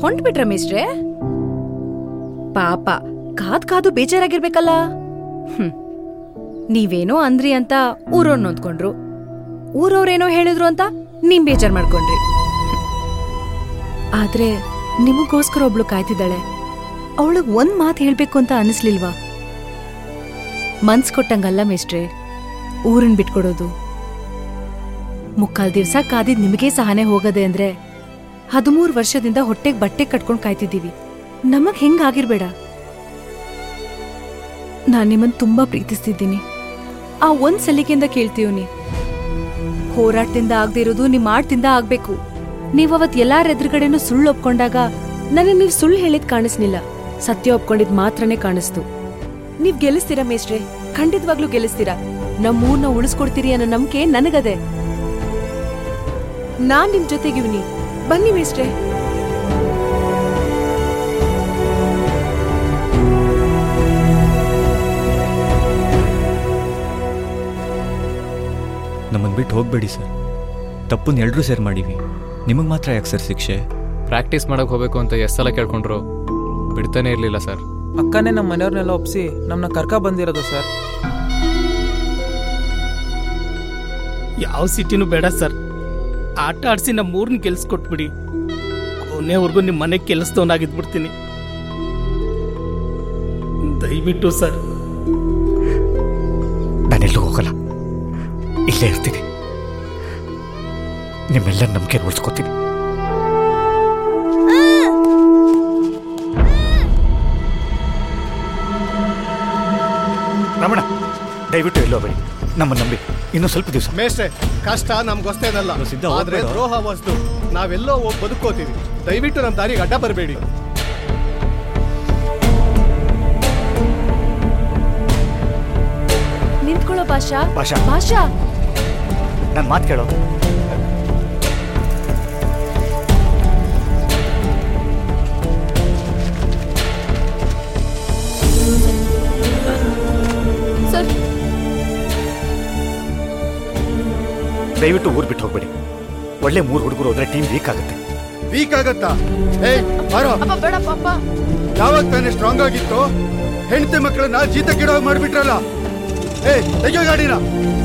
ಹೊಂಟ್ಬಿಟ್ರ ಮೇಷ್ಟ್ರೆ ಪಾಪ ಕಾದ್ ಕಾದು ಬೇಜಾರಾಗಿರ್ಬೇಕಲ್ಲ ಹ್ಮ್ ನೀವೇನೋ ಅಂದ್ರಿ ಅಂತ ಊರವ್ರ್ ನೊಂದ್ಕೊಂಡ್ರು ಊರವ್ರೇನೋ ಹೇಳಿದ್ರು ಅಂತ ನೀವ್ ಬೇಜಾರ್ ಮಾಡ್ಕೊಂಡ್ರಿ ಹ್ಮ್. ಆದ್ರೆ ನಿಮಗೋಸ್ಕರ ಒಬ್ಳು ಕಾಯ್ತಿದ್ದಾಳೆ ಅವಳಿಗ್ ಒಂದ್ ಮಾತು ಹೇಳ್ಬೇಕು ಅಂತ ಅನಿಸ್ಲಿಲ್ವಾ ಮನ್ಸ್ ಕೊಟ್ಟಂಗಲ್ಲ ಮೇಷ್ಟ್ರೆ ಊರನ್ ಬಿಟ್ಕೊಡೋದು ಮುಕ್ಕಾಲ್ ದಿವ್ಸ ಕಾದಿದ್ ನಿಮಗೇ ಸಹನೆ ಹೋಗದೆ ಅಂದ್ರೆ ಹದಿಮೂರು ವರ್ಷದಿಂದ ಹೊಟ್ಟೆಗ್ ಬಟ್ಟೆ ಕಟ್ಕೊಂಡ್ ಕಾಯ್ತಿದ್ದೀವಿ ನಮಗ್ ಹೆಂಗಾಗಿರ್ಬೇಡ ನಾನ್ ನಿಮ್ಮನ್ ತುಂಬಾ ಪ್ರೀತಿಸ್ತಿದ್ದೀನಿ ಆ ಒಂದ್ ಸಲಿಗೆಯಿಂದ ಕೇಳ್ತೀವ್ನಿ ಹೋರಾಟದಿಂದ ಆಗದೆ ಇರೋದು ನಿಮ್ ಆಟದಿಂದ ಆಗ್ಬೇಕು ನೀವ್ ಅವತ್ ಎಲ್ಲಾರ ಎದುರುಗಡೆನೂ ಸುಳ್ಳು ಒಪ್ಕೊಂಡಾಗ ನನಗ್ ನೀವ್ ಸುಳ್ಳು ಹೇಳಿದ್ ಕಾಣಿಸ್ನಿಲ್ಲ ಸತ್ಯ ಒಪ್ಕೊಂಡಿದ್ ಮಾತ್ರನೇ ಕಾಣಿಸ್ತು ನೀವ್ ಗೆಲ್ಲಿಸ್ತೀರಾ ಮೇಷ್ಟ್ರೆ ಖಂಡಿತವಾಗ್ಲೂ ಗೆಲ್ಲಿಸ್ತೀರಾ ನಮ್ ಊರ್ನ ಉಳಿಸ್ಕೊಡ್ತೀರಿ ಅನ್ನೋ ನಂಬಿಕೆ ನನಗದೆ ನಾನ್ ನಿಮ್ ಜೊತೆಗಿವ್ನಿ ಬನ್ನಿ ಮೇಷ್ಟ್ರೆ ನಮ್ಮನ್ನು ಬಿಟ್ಟು ಹೋಗಬೇಡಿ ಸರ್ ತಪ್ಪನ್ನ ಎಲ್ಲರೂ ಸೇರ್ ಮಾಡೀವಿ ನಿಮಗೆ ಮಾತ್ರ ಯಾಕೆ ಸರ್ ಶಿಕ್ಷೆ ಪ್ರಾಕ್ಟೀಸ್ ಮಾಡಕ್ ಹೋಗ್ಬೇಕು ಅಂತ ಎಷ್ಟು ಸಲ ಕೇಳ್ಕೊಂಡ್ರು ಬಿಡ್ತಾನೆ ಇರಲಿಲ್ಲ ಸರ್ ಅಕ್ಕನೇ ನಮ್ಮ ಮನೆಯವ್ರನ್ನೆಲ್ಲ ಒಪ್ಸಿ ನಮ್ಮನ್ನ ಕರ್ಕ ಬಂದಿರೋದು ಸರ್ ಯಾವ ಸಿಟಿನೂ ಬೇಡ ಸರ್ ಆಟ ಆಡಿಸಿ ನಮ್ಮ ಊರ್ನ ಗೆಲ್ಸ್ಕೊಟ್ಬಿಡಿ ಕೊನೆವರೆಗೂ ನಿಮ್ಮ ಮನೆ ಕೆಲಸದವನಾಗಿದ್ಬಿಡ್ತೀನಿ ದಯವಿಟ್ಟು ಸರ್ ನಾನೆಲ್ಲೂ ಹೋಗಲ್ಲ ಇಲ್ಲೇ ಇರ್ತೀನಿ ನಿಮ್ಮೆಲ್ಲರ ನಂಬಿಕೆ ಉಳಿಸ್ಕೊತೀನಿ ರಮಣ ದಯವಿಟ್ಟು ಎಲ್ಲೋ ಬೇಡಿ ನಮ್ಮ ನಂಬಿ ಇನ್ನೂ ಸ್ವಲ್ಪ ದಿವಸ ಮೇಷ್ಟ್ರೆ ಕಷ್ಟ ನಮ್ಗೊಸ್ತೇನಲ್ಲ ನಾವು ಸಿದ್ಧ ಆದ್ರೆ ಹೋಗ್ಬೇಡ. ದ್ರೋಹ ವಸ್ತು ನಾವೆಲ್ಲೋ ಹೋಗಿ ಬದುಕೋತೀವಿ ದಯವಿಟ್ಟು ನಮ್ಮ ದಾರಿಗೆ ಅಡ್ಡ ಬರಬೇಡಿ ನಿಂತ್ಕೊಳ್ಳೋ ಭಾಷಾ ಭಾಷಾ. ಭಾಷಾ ನನ್ನ ಮಾತು ಕೇಳೋ ಸರ್ ದಯವಿಟ್ಟು ಊರು ಬಿಟ್ಟು ಹೋಗ್ಬೇಡಿ ಒಳ್ಳೆ ಮೂರು ಹುಡುಗರು ಹೋದ್ರೆ ಟೀಮ್ ವೀಕ್ ಆಗುತ್ತೆ ವೀಕ್ ಆಗತ್ತಾ ಏಯ್ ಬಾರೋ ಅಪ್ಪ ಬೇಡ ಪಾಪ ಯಾವಾಗ ತಾನೇ ಸ್ಟ್ರಾಂಗ್ ಆಗಿತ್ತು ಹೆಂಡತಿ ಮಕ್ಕಳನ್ನ ಜೀತ ಗಿಡೋ ಮಾಡ್ಬಿಟ್ರಲ್ಲ ಏಯ್ ತೆಗಿಯೋ ಗಾಡಿನ